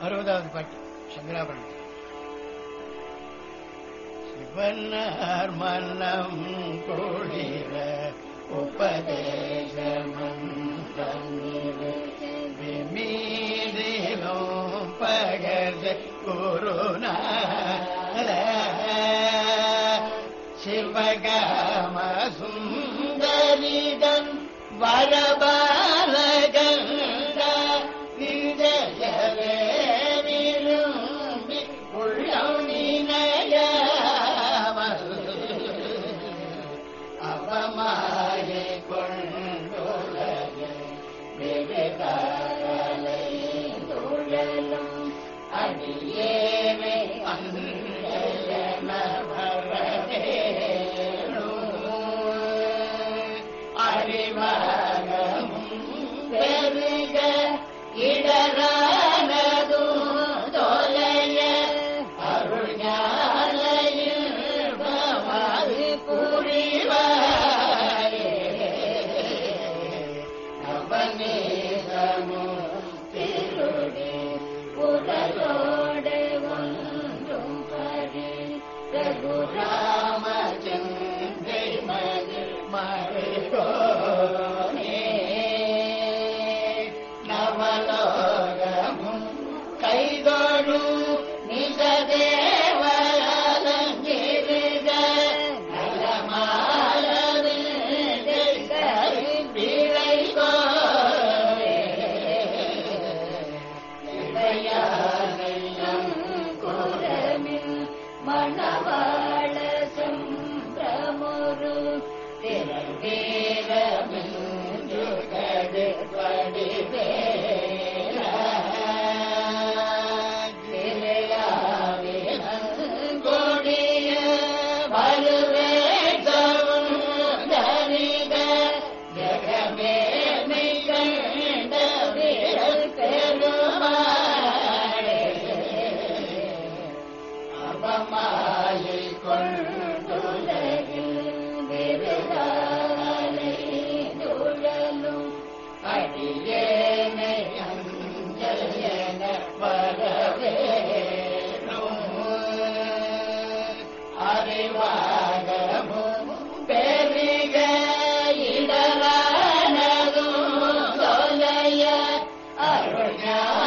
அறுபதாவது பாட்டு சங்கராபரணம் சிவனார் மன்னம் கோழிர உபதேச மீதிலும் பகர் குருநாத சிவகாம சுந்தரிதன் வரபாலகண்ட நிஜயவே விரும்பி உள்ளம் நினையாமல் அவமாயை கொண்டுலக வெகுகாலை துழலும் அடியேனை அஞ்சலன வரவேணும் அறிவாகமும் பெருக இடரானதும் தொலைய அருள் ஞானையில் பவாது புரிவாயே நவநேசமும் திருடி புகழோடு ஒன்றும் பரி ரகுராமச்சந்திரை மகிழ் மறைகோனே நவலோகமும் கைதொழும் நிஜதேவலங்கிருக நலமாலவில் கருவிழை கோரே இளையானையம் குரமில் மணவாள சம்பிரமுரு திரவேரமின்றுகடு படிவேலா. திரையாவிலங்கொடிய வலுவேசமும் தரிக ஜெகமேன்மை கண்ட வீரல் பெருமாளே. அவமாயை கொண்டுலகில் விருதாலை துழலும் அடியேனை அஞ்சல் என வரவேணும் அறிவாகமும் பெருக இடரானதும் தொலைய அருள் ஞான